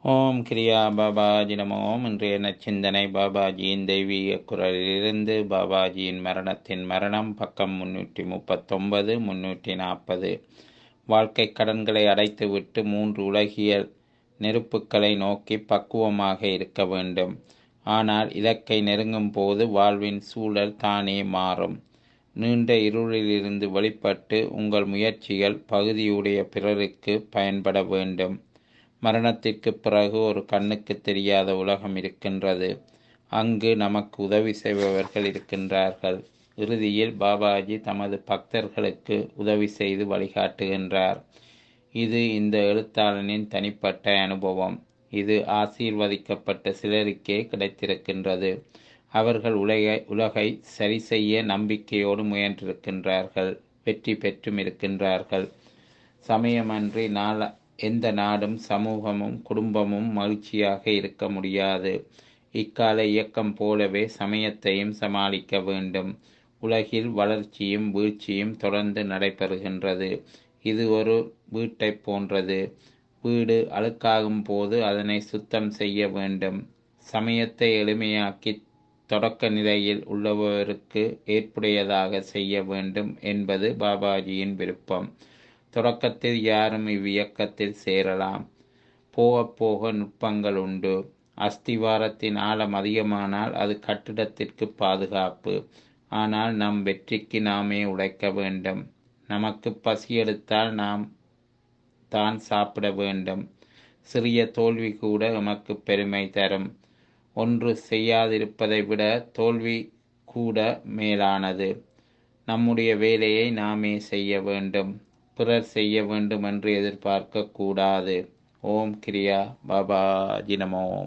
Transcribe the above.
ஓம் கிரியா பாபாஜி நம ஓம் இன்றைய நச்சிந்தனை பாபாஜியின் தெய்வீக குரலிலிருந்து பாபாஜியின் மரணத்தின் மரணம் பக்கம் முன்னூற்றி முப்பத்தொன்பது முன்னூற்றி நாற்பது வாழ்க்கை கடன்களை அடைத்துவிட்டு மூன்று உலகியல் நெருப்புக்களை நோக்கி பக்குவமாக இருக்க வேண்டும் ஆனால் இலக்கை நெருங்கும் போது வாழ்வின் சூழல் தானே மாறும் நீண்ட இருளிலிருந்து வெளிப்பட்டு உங்கள் முயற்சிகள் பகுதியுடைய பிறருக்கு பயன்பட வேண்டும் மரணத்திற்கு பிறகு ஒரு கண்ணுக்கு தெரியாத உலகம் இருக்கின்றது அங்கு நமக்கு உதவி செய்பவர்கள் இருக்கின்றார்கள் இறுதியில் பாபாஜி தமது பக்தர்களுக்கு உதவி செய்து வழிகாட்டுகின்றார் இது இந்த எழுத்தாளனின் தனிப்பட்ட அனுபவம் இது ஆசீர்வதிக்கப்பட்ட சிலருக்கே கிடைத்திருக்கின்றது அவர்கள் உலகை உலகை சரி செய்ய நம்பிக்கையோடு முயன்றிருக்கின்றார்கள் வெற்றி பெற்றும் இருக்கின்றார்கள் சமயமன்றி நாள எந்த நாடும் சமூகமும் குடும்பமும் மகிழ்ச்சியாக இருக்க முடியாது இக்கால இயக்கம் போலவே சமயத்தையும் சமாளிக்க வேண்டும் உலகில் வளர்ச்சியும் வீழ்ச்சியும் தொடர்ந்து நடைபெறுகின்றது இது ஒரு வீட்டை போன்றது வீடு அழுக்காகும் போது அதனை சுத்தம் செய்ய வேண்டும் சமயத்தை எளிமையாக்கி தொடக்க நிலையில் உள்ளவருக்கு ஏற்புடையதாக செய்ய வேண்டும் என்பது பாபாஜியின் விருப்பம் தொடக்கத்தில் யாரும் இவ்வியக்கத்தில் சேரலாம் போக போக நுட்பங்கள் உண்டு அஸ்திவாரத்தின் ஆழம் அதிகமானால் அது கட்டிடத்திற்கு பாதுகாப்பு ஆனால் நம் வெற்றிக்கு நாமே உழைக்க வேண்டும் நமக்கு பசி எடுத்தால் நாம் தான் சாப்பிட வேண்டும் சிறிய தோல்வி கூட எமக்கு பெருமை தரும் ஒன்று செய்யாதிருப்பதை விட தோல்வி கூட மேலானது நம்முடைய வேலையை நாமே செய்ய வேண்டும் பிறர் செய்ய வேண்டும் என்று எதிர்பார்க்க கூடாது ஓம் கிரியா பாபா ஜினமோ